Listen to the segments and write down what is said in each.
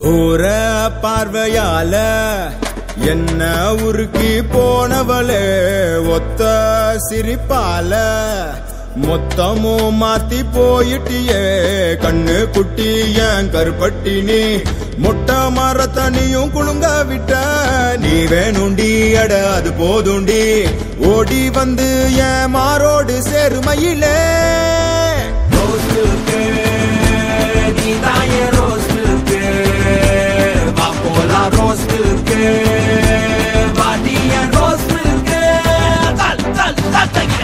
ஊர பார்வையால என்ன உருக்கி போனவளே ஒத்த சிரிப்பால மொத்தமும் மாத்தி போயிட்டியே கண்ணு குட்டி என் கருப்பட்டி நீ முட்டை மரத்தனியும் குலுங்க விட்ட நீ வேணுண்டி அட அது போதுண்டி ஓடி வந்து என் மாரோடு சேருமையிலே ரோஸ் மில்க்கு நீதான் என் ரோஸ் மில்க்கு வா போலாம் ரோஸ் மில்க்கு வாடி என் ரோஸ் மில்க்கு தல் தல் தல் தகிர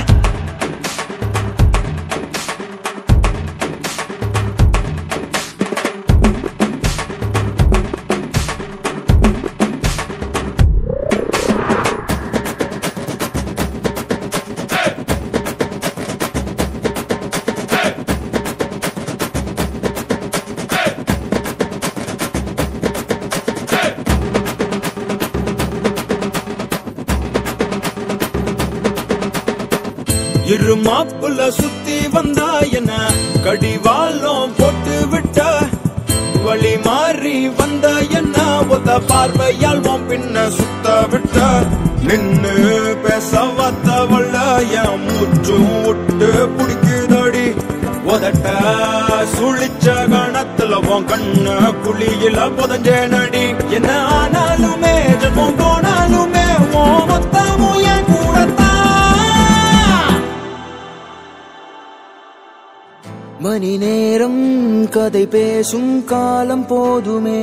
இரு மாப்புல சுத்தி வந்தா என்ன கடிவாளம் போட்டு விட்ட வழி மாறி வந்த என்ன ஒத்த பார்வையால் உன் பின்ன சுத்த விட்ட நின்னு பேச வந்தவள்ள என் மூச்சும் விட்டு பிடிக்குதடி உதட்ட சுழிச்ச கணத்துல உன் கண்ணு குழியில புதஞ்சே நடி என்ன ஆனாலுமே ஜெபம் போனாலுமே உன் மொத்தமும் என் கூடத்தான் மணி நேரம் கதை பேசும் காலம் போதுமே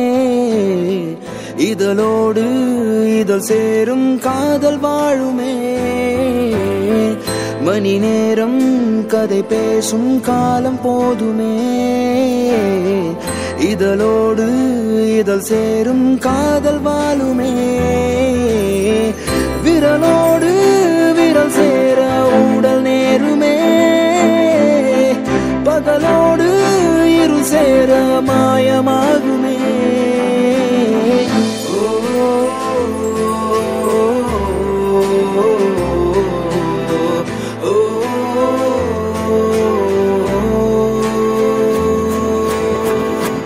இதழோடு இதழ் சேரும் காதல் வாழுமே மணி நேரம் கதை பேசும் காலம் போதுமே இதழோடு இதழ் சேரும் காதல் வாழுமே விரலோடு விரல் சேர உடல் நேருமே பகலோடு இரு சேர மாயமாகுமே ஓ, ஓ, ஓ.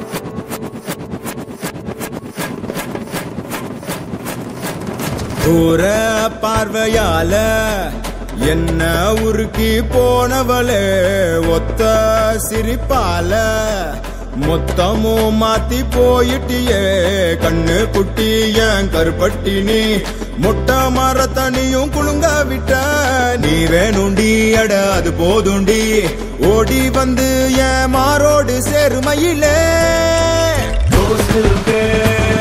ஊர பார்வையால என்ன உருக்கி போனவளே ஒத்த சிரிப்பால மொத்தமும் மாத்தி போயிட்டியே கண்ணு குட்டி என் கருப்பட்டி நீ முட்டை மரத்தனியும் குலுங்க விட்ட நீ வேணுண்டி அட அது போதுண்டி ஓடி வந்து என் மாரோடு சேருமையிலே ரோஸ் மில்க்கு